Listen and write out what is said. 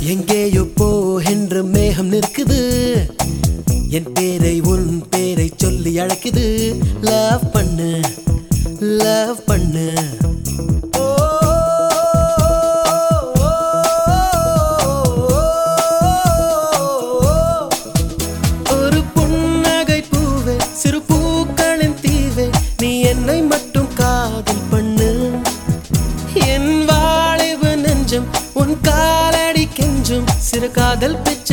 எங்கேயோ போ என்று மேகம் நிற்குது என் பேரை உன் பேரை சொல்லி அழைக்குது லவ் பண்ணு லவ் பண்ணு ஓ, ஒரு புன்னகை பூவே சிறு பூக்களின் தீவே நீ என்னை மட்டும் காதல் பண்ணு என் வாழைவு நெஞ்சம் உன் காலடி கெஞ்சும் சிறு காதல் பெற்று